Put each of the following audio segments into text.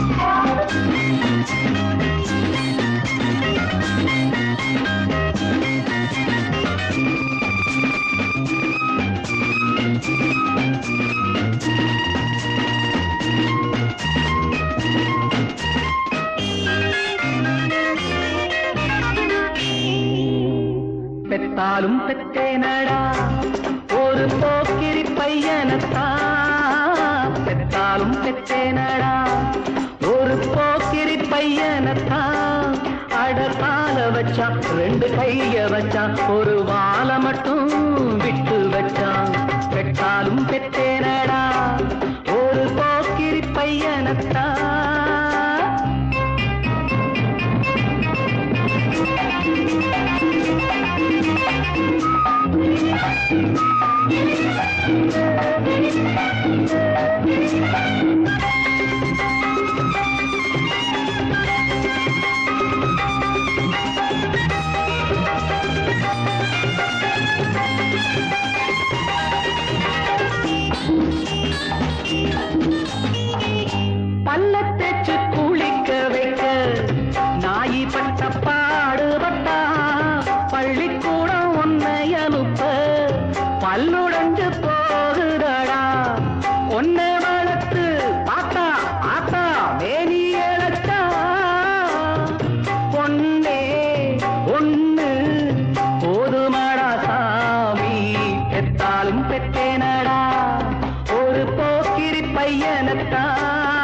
பெத்தாலும் பெத்தேனடா ஒரு போக்கிரி பையனத்தான் பெத்தாலும் பெத்தேனடா ஒரு போக்கிரி பையனத்தான் அட கால வச்சான் ரெண்டு கைய வச்சான் ஒரு வாழ மட்டும் விட்டு வச்சான் பெத்தாலும் பெத்தேனடா ஒரு போக்கிரி பையனத்தான் பல்ல தேச்சு குளிக்க வைக்க நாயி பட்ட பாடுபட்டா பள்ளிக்கூடம் உன்னை அனுப்ப பல்லுடைஞ்சு போகுதடா ஒன்னை வளர்த்து பார்த்தா பார்த்தா மேனி இழச்சா பொன்னே ஒண்ணு போதுமாடா சாமி பெத்தாலும் பெத்தேனடா ஒரு போக்கிரி பையனத்தான்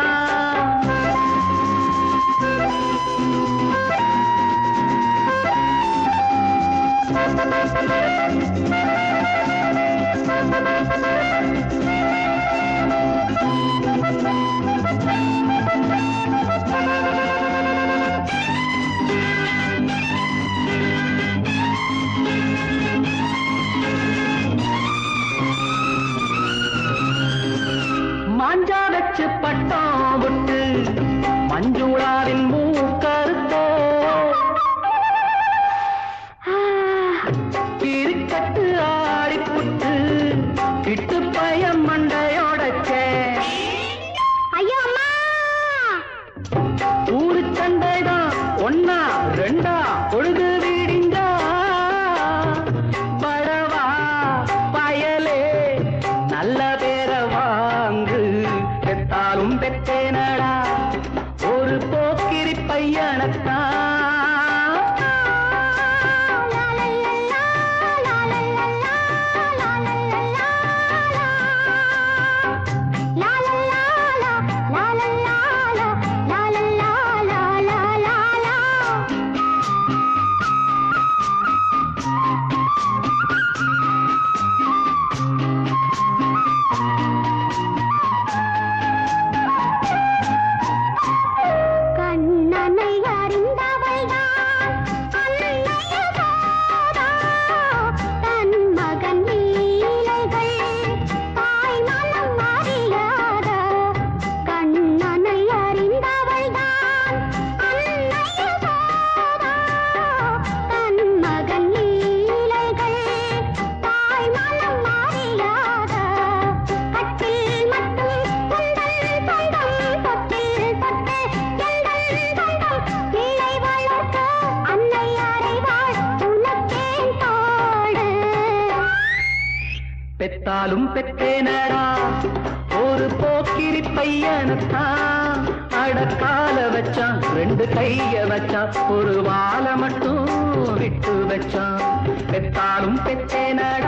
மாஞ்சா வச்சு பட்டம் விட்டு மஞ்சுளாவின் மூக்கருத்தோ கிரிக்கட்டு ஆடிப்புட்டு கிட்டு பயம் மண்டையோடச்சே ஐயோ அம்மா ஊரு சண்டைதான் ஒன்னா ரெண்டா பொழுது வீடிங்கா படவா பயலே நல்ல பேர வாங்கு பெத்தாலும் பெத்தேனடா ஒரு போக்கிரி பையனத்தான் கண்ணனை அறிந்தவள்தான் அன்னைய சோதா தன் மகன் லீலைகள் தாய் மனம் அறியாத கண்ணனை அறிந்தவள்தான் அன்னைய சோதா தன் மகன் லீலைகள் தாய் மனம் அறியாத கட்டில் மட்டும் உந்தன் சொந்தம் தொட்டில் தொட்டு எந்தன் சொந்தம் பிள்ளை வளர்க்க அன்னை அறிவாள் உனக்கேன் தோடு பெத்தாலும் பெத்தேனடா ஒரு போக்கிரி பையனத்தான் அடக்கால வச்சான் ரெண்டு கைய வச்சான் ஒரு வாழை மட்டும் விட்டு வச்சான் பெத்தாலும் பெத்தேனடா